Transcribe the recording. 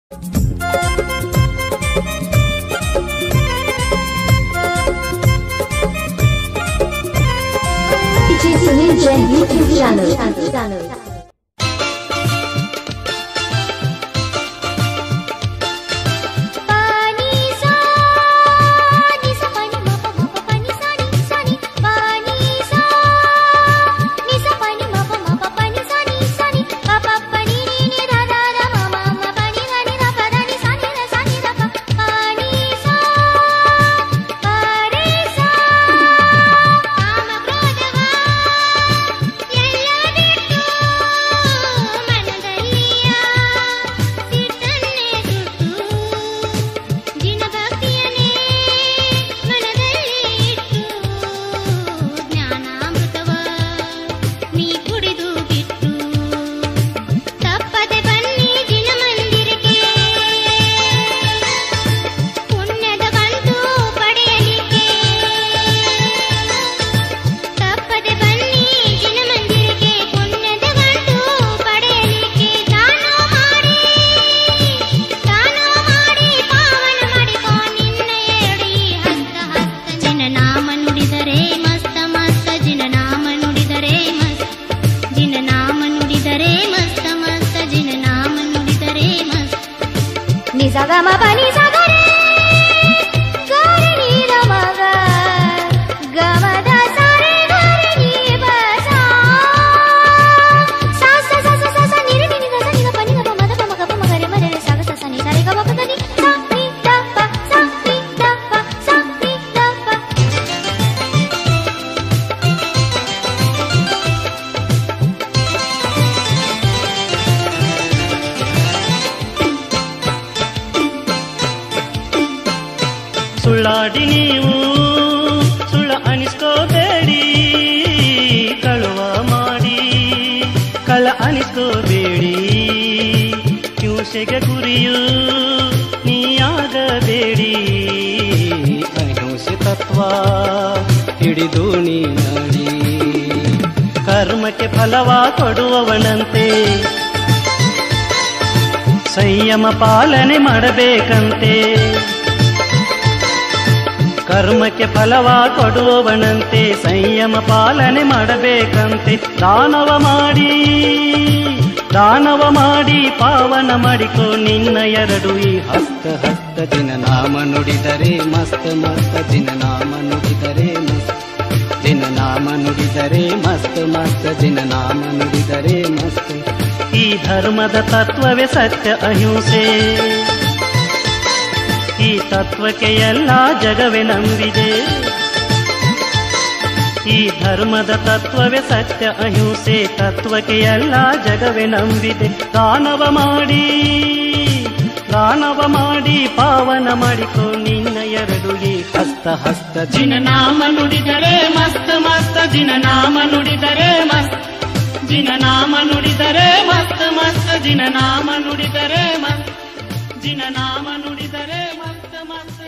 DJ Sunil Jain YouTube channel. पानी सा नि सा पानी मा पा मा पा पानी सा नि सा नि पानी सा नि सा पानी मा पा मा पा पानी सा नि सा नि पा पा पा नि नि नि धा धा धा मा मा मा पा नि धा नि धा पा धा नि सा नि धा सा नि धा पा पानी सा पा रे सा ಕಾಮ ಕ್ರೋಧವ ಎಲ್ಲ ಬಿಟ್ಟು ಮನದಲ್ಲಿಯ ಸಿಟ್ಟನ್ನೇ ಸುಟ್ಟು ದಿನ ಭಕ್ತಿಯನ್ನೇ ಮನದಲ್ಲಿ ಇಟ್ಟು ಜ್ಞಾನಾಮೃತವ ನೀ ಕುಡಿದು ಬಿಟ್ಟು ತಪ್ಪದೆ ಬನ್ನಿ ದಿನ ಮಂದಿರಕ್ಕೆ ಪುಣ್ಯದ ಗಂಟು ಪಡೆಯಲಿಕ್ಕೆ ತಪ್ಪದೆ ಬನ್ನಿ ದಿನ ಮಂದಿರಕ್ಕೆ ಪುಣ್ಯದ ಗಂಟು ಪಡೆಯಲಿಕ್ಕೆ ದಾನ ಮಾಡಿ ದಾನ ಮಾಡಿ ಪಾವನ ಮಾಡಿಕೋ ನಿನ್ನಯ ಎಡಿ ಹಸ್ತ ಹಸ್ತ ಜಿನ ನಾಮ ನುಡಿದರೆ ಮಸ್ತ ಮಸ್ತ ಜಿನ ನಾಮ ನುಡಿದರೆ ಮಸ್ತ ಜಿನ ನಾಮ ನುಡಿದರೆ ಮಸ್ತ ಮಸ್ತ ಜಿನ ನಾಮ ನುಡಿದರೆ ಮಸ್ತ ನಿಜಗ ಮ ಪನಿ ಸಗರೆ ಗರಿ ನೀರ ಮಗ ಗಮದ ಸರೆ ಗರಿ ನೀ ಬಸ ಸಾ ಸ ಸ ಸ ಸ ಸ ನಿರಿ ನಿರಿ ಗ ಸ ನಿ ಗ ಪ ನಿ ಗ ಪ ಮ ದ ಪ ಮ ಗ ಪ ಮ ಗ ರೆ ಮ ರೆ ರೆ ಸ ಗ ಸ ಸ ನಿ ದ ರೆ ಗ ಮ ಪ ದ ನಿ ಸ ನಿ ದ ಪ ಸ ನಿ ದ ಪ ಸ ನಿ ದ ಪ ಸುಳ್ಳಾಡಿ ನೀವು ಸುಳ್ಳ ಅನಿಸ್ಕೋಬೇಡಿ ಕಳುವ ಮಾಡಿ ಕಳ್ಳ ಅನಿಸ್ಕೋಬೇಡಿ ಹಿಂಸೆಗೆ ಗುರಿಯು ನೀಯಾಗಬೇಡಿ ಅಹಿಂಸೆ ತತ್ವ ಹಿಡಿದು ನೀ ನಡಿ ಕರ್ಮಕ್ಕೆ ಫಲವ ಕೊಡುವವನಂತೆ ಸಂಯಮ ಪಾಲನೆ ಮಾಡಬೇಕಂತೆ ಕರ್ಮಕ್ಕೆ ಫಲವ ಕೊಡುವವನಂತೆ ಸಂಯಮ ಪಾಲನೆ ಮಾಡಬೇಕಂತೆ ದಾನವ ಮಾಡಿ ದಾನವ ಮಾಡಿ ಪಾವನ ಮಾಡಿಕೋ ನಿನ್ನ ಎರಡು ಈ ಹಸ್ತ ಹಸ್ತ ದಿನ ನಾಮ ನುಡಿದರೆ ಮಸ್ತ್ ಮಸ್ತ್ ದಿನ ನಾಮ ನುಡಿದರೆ ಮಸ್ತ್ ದಿನ ನಾಮ ನುಡಿದರೆ ಮಸ್ತ್ ಮಸ್ತ್ ದಿನ ನಾಮ ನುಡಿದರೆ ಮಸ್ತ್ ಈ ಧರ್ಮದ ತತ್ವವೇ ಸತ್ಯ ಅಹಿಂಸೆ ಈ ತತ್ವಕ್ಕೆ ಎಲ್ಲ ಜಗವೇ ನಂಬಿದೆ ಈ ಧರ್ಮದ ತತ್ವವೇ ಸತ್ಯ ಅಹಿಂಸೆ ತತ್ವಕ್ಕೆ ಎಲ್ಲ ಜಗವೇ ನಂಬಿದೆ ದಾನವ ಮಾಡಿ ದಾನವ ಮಾಡಿ ಪಾವನ ಮಾಡಿಕೋ ನಿನ್ನ ಎರಡು ಈ ಹಸ್ತ ಹಸ್ತ ಜಿನ ನಾಮ ನುಡಿದರೆ ಮಸ್ತ್ ಮಸ್ತ್ ಜಿನ ನಾಮ ನುಡಿದರೆ ಮಸ್ತ್ ಜಿನ ನಾಮ ನುಡಿದರೆ ಮಸ್ತ್ ಮಸ್ತ್ ಜಿನ ನಾಮ ನುಡಿದರೆ ಮಸ್ತ್ ಜಿನ ನಾಮ ನುಡಿದರೆ ಮಸ್ತ್ ಮಸ್ತ್